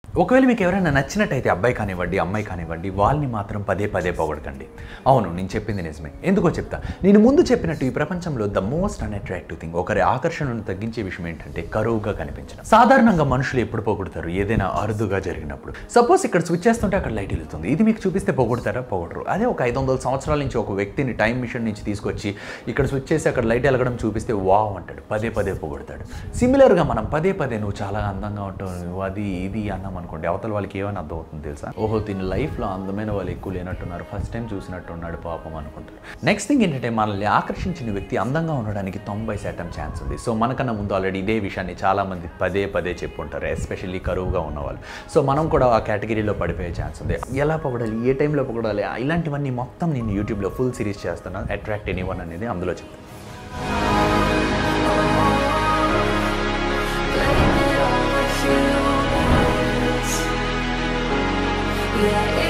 ఒకవేళ మీకు ఎవరైనా నచ్చినట్టయితే అబ్బాయి కానివ్వండి అమ్మాయి కానివ్వండి వాళ్ళని మాత్రం పదే పదే పొగడకండి అవును నేను చెప్పింది నిజమే ఎందుకో చెప్తా నేను ముందు చెప్పినట్టు ఈ ప్రపంచంలో ద మోస్ట్ అన్అట్రాక్టివ్ థింగ్ ఒకరి ఆకర్షణను తగ్గించే విషయం ఏంటంటే కరువుగా కనిపించడం సాధారణంగా మనుషులు ఎప్పుడు పొగుడుతారు ఏదైనా అరుదుగా జరిగినప్పుడు సపోజ్ ఇక్కడ స్విచ్ చేస్తుంటే అక్కడ లైట్ వెలుగుతుంది ఇది మీకు చూపిస్తే పొగుడతారా పొగడరు అదే ఒక ఐదు వందల సంవత్సరాల నుంచి ఒక వ్యక్తిని టైం మిషన్ నుంచి తీసుకొచ్చి ఇక్కడ స్విచ్ చేసి అక్కడ లైట్ వెలగడం చూపిస్తే వావ్ అంటాడు పదే పదే పొగుడతాడు సిమిలర్గా మనం పదే పదే నువ్వు చాలా అందంగా ఉంటావు నువ్వు అది ఇది అన్నాం అనుకోండి అవతల వాళ్ళకి ఏమని అర్థం అవుతుంది తెలుసా ఓహో దీని లైఫ్లో అందమైన వాళ్ళు ఎక్కువ లేనట్టున్నారు ఫస్ట్ టైం చూసినట్టు ఉన్నాడు పాపం అనుకుంటారు నెక్స్ట్ థింగ్ ఏంటంటే మనల్ని ఆకర్షించిన వ్యక్తి అందంగా ఉండడానికి తొంభై శాతం ఛాన్స్ ఉంది సో మనకన్నా ముందు ఆల్రెడీ ఇదే విషయాన్ని చాలామంది పదే పదే చెప్పుంటారు ఎస్పెషల్లీ కరువుగా ఉన్నవాళ్ళు సో మనం కూడా ఆ కేటగిరీలో పడిపోయే ఛాన్స్ ఉంది ఎలా పొగడాలి ఏ టైంలో పొగడాలి ఇలాంటివన్నీ మొత్తం నేను యూట్యూబ్లో ఫుల్ సిరీస్ చేస్తున్నాను అట్రాక్ట్ ఎనీ వన్ అనేది అందులో చెప్తాను Blame it on the humans. Yeah,